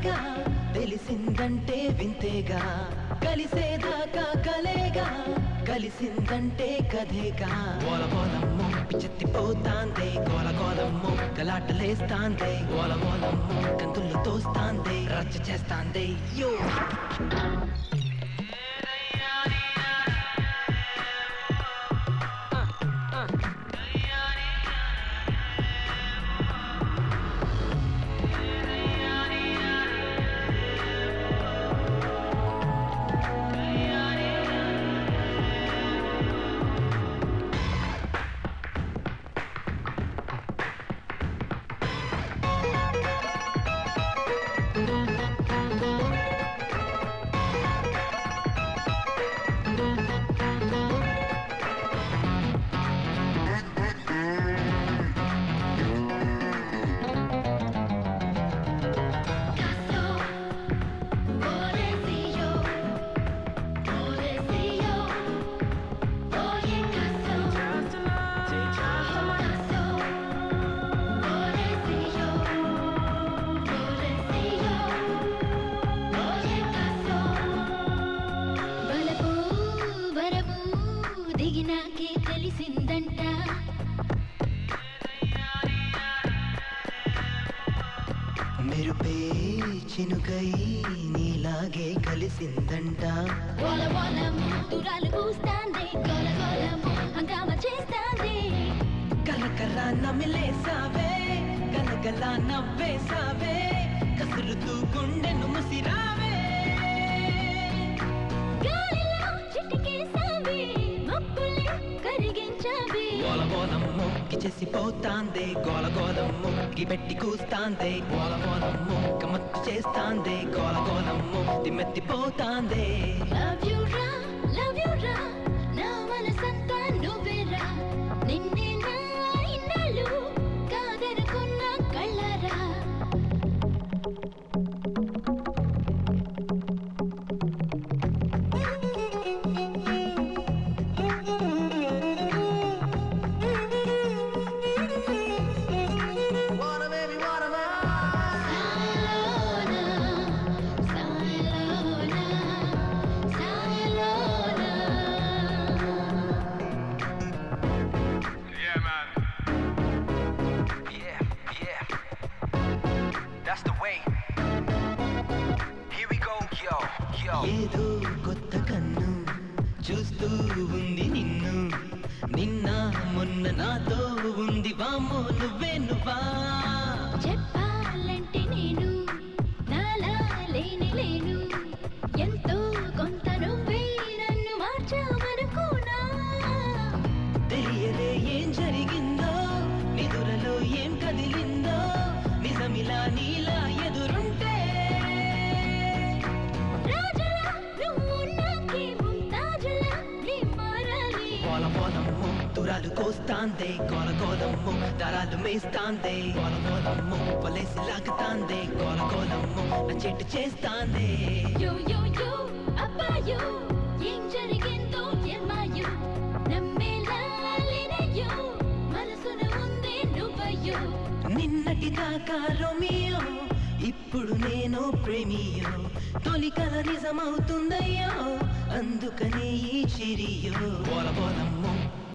కథేగా తెలిసిందంటే వింతేగా కలిసేదాకా కలేగా కలిసిందంటే కథేగా గోల గోలమ్మో పిచ్చెత్తిపోతాందే గోల గోలమ్మో గలాటలేస్తాందే గోల గోలమ్మో కంతుల్లో తోస్తాందే రచ్చ చేస్తాందే యో Caso, pobrecillo, pobrecillo, oye caso, caso, pobrecillo, pobrecillo, oye caso. బలపు వరము దిగినాకే తెలిసిందంట మెరుపే చినుకై నీలాగే కలిసిందంట గోల గోలము దురాలు పూస్తాంది గోల గోలము హంగామా చేస్తాంది కలకల నమిలేసావే గలగల నవ్వేసావే కసురుతూ గుండెను ముసిరావే గాలిలో చిటికేసావి మబ్బుల్ని కరిగించావి గోల గోలమ్మో కిచెసిపోతాందే గోల గోలమ్మో గిబెట్టి కూస్తాందే గోల గోలమ్మో గమత్తు చేస్తాందే గోల గోలమ్మో దిమ్మెత్తిపోతాందే లవ్ యు రా లవ్ యు రా నా మనసంతా నువ్వేరా నిన్నే నా ఇన్నాళ్ళు కాదనుకున్న కళ్ళరా సాయలోనా సాయలోనా సాయలోనా Yeah, man. Yeah, yeah. That's the way. Here we go, yo, yo. ఏదో కొత్త కన్ను చూస్తూ ఉంది నిన్ను నిన్న మొన్న నాతో ఉంది వామో నువ్వే నువ్వా చెప్పాలంటే నేను నాలా లేని లేను ఎంతో కొంత నువ్వే నన్ను మార్చావనుకోనా తెలియదే ఏం జరిగిందో నిదురలో ఏం కదిలిందో నిజమిలా నీలా ఎదురుంటే రాజులా నువ్వు నాకే ముంతాజులా నీ మారాలి గోల గోలమ్మో దురాలు కోస్తాందే గోల గోలమ్మో దరాలు మేస్తాందే గోల గోలమ్మో వలేసి లాగుతాందే గోల గోలమ్మో నా చెట్టు చేస్తాందే యో యో యో అబ్బాయో ఏం జరిగిందో ఏమాయో నమ్మేలా లేనయ్యో మనసున ఉందే నువ్వయ్యో నిన్నటి దాకా రోమియో ఇప్పుడు నేను ప్రేమియో తొలి కల నిజమవుతుందయ్యో అందుకనే ఈ చిరియో బోల బోలమ్మో